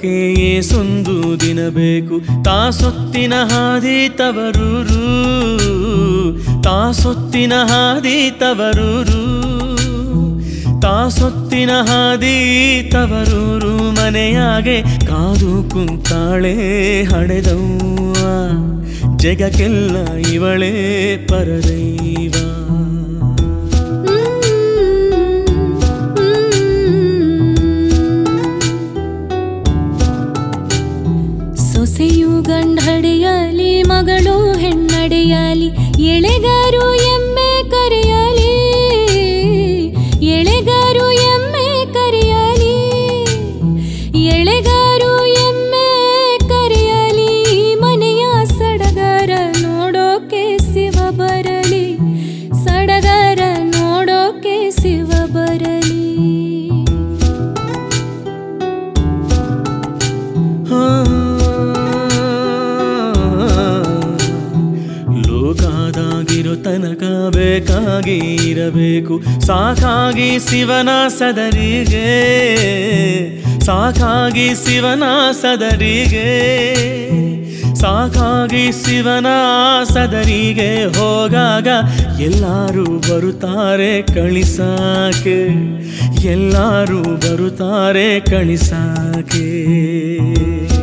ಬದುಕಕ್ಕೆ ಏಸೊಂದು ದಿನ ಬೇಕು ತಾ ಸೊತ್ತಿನ ಹಾದಿ ತವರೂರು ತಾ ಸೊತ್ತಿನ ಹಾದಿ ತವರೂರು ತಾ ಸೊತ್ತಿನ ಹಾದಿ ತವರೂರು ಮನೆಯಾಗೆ ಕಾದು ಕುಂತಾಳೆ ಹಡೆದವ್ವ ಜಗಕ್ಕೆಲ್ಲ ಇವಳೇ ಪರದೈವ ಸೊಸೆಯು ಗಂಡಡೆಯಲಿ ಮಗಳು ಹೆಣ್ಣಡೆಯಲಿ ಎಳೆಗಾರು ಎಮ್ಮೆ ಕರೆಯಲಿ ಎಳೆಗಾರು ಎಮ್ಮೆ ಕರೆಯಲಿ ಎಳೆಗಾರು ಎಮ್ಮೆ ಕರೆಯಲಿ ಮನೆಯ ಸಡಗರ ನೋಡೋಕೆ ಶಿವ ಬರಲಿ ಸಡಗರ ನೋಡೋಕೆ ಶಿವ ಬರಲಿ ಲೋಕಾದಾಗಿರೋ ತನಕ ಬೇಕಾಗಿ ಇರಬೇಕು ಸಾಕಾಗಿ ಶಿವನ ಸದರಿಗೆ ಸಾಕಾಗಿ ಶಿವನ ಸದರಿಗೆ ಸಾಕಾಗಿ ಶಿವನ ಸದರಿಗೆ ಹೋಗಾಗ ಎಲ್ಲರೂ ಬರುತ್ತಾರೆ ಕಳಿಸಾಕೆ ಎಲ್ಲರೂ ಬರುತ್ತಾರೆ ಕಳಿಸಾಕೆ